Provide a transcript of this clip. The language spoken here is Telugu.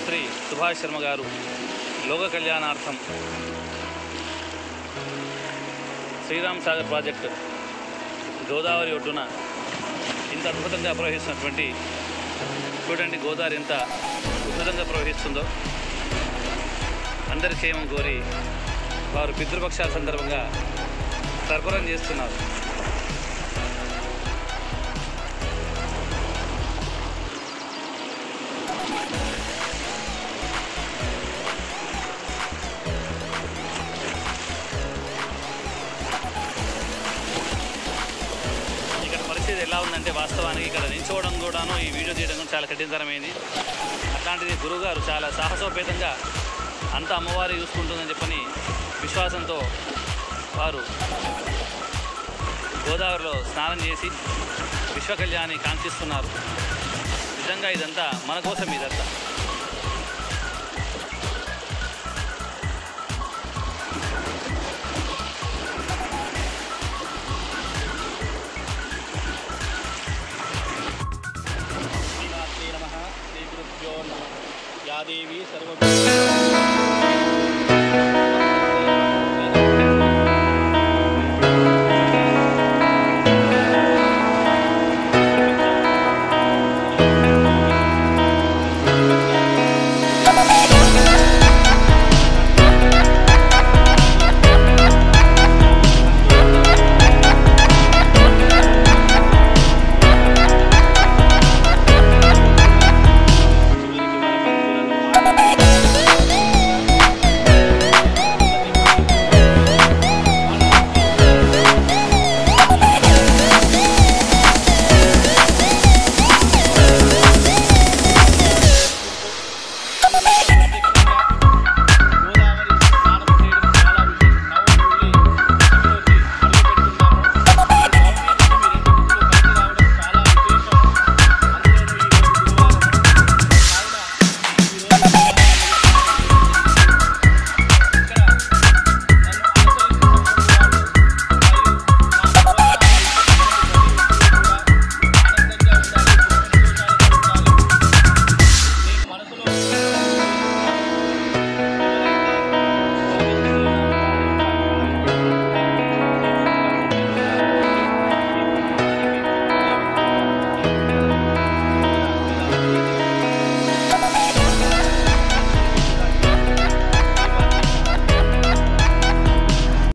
ముఖ్యమంత్రి సుభాష్ శర్మ గారు లోక కళ్యాణార్థం శ్రీరామ్ సాగర్ ప్రాజెక్టు గోదావరి ఒడ్డున ఇంత అద్భుతంగా ప్రవహిస్తున్నటువంటి చూడండి గోదావరి ఎంత ఉధృతంగా ప్రవహిస్తుందో అందరి క్షేమం కోరి వారు పితృపక్షాల సందర్భంగా తర్పణం చేస్తున్నారు ఇక్కడ పరిస్థితి ఎలా ఉందంటే వాస్తవానికి ఇక్కడ నిల్చోవడం కూడాను ఈ వీడియో తీయడం కూడా చాలా కఠినతరమైంది అట్లాంటిది గురువుగారు చాలా సాహసోపేతంగా అంత అమ్మవారు చూసుకుంటుందని చెప్పని విశ్వాసంతో వారు గోదావరిలో స్నానం చేసి విశ్వ కళ్యాణి కాంక్షిస్తున్నారు నిజంగా ఇదంతా మన కోసం ఇదంతా శ్రీమాత్రే నమ శ్రీ గురుభ్యో నమ యా దేవి సర్వ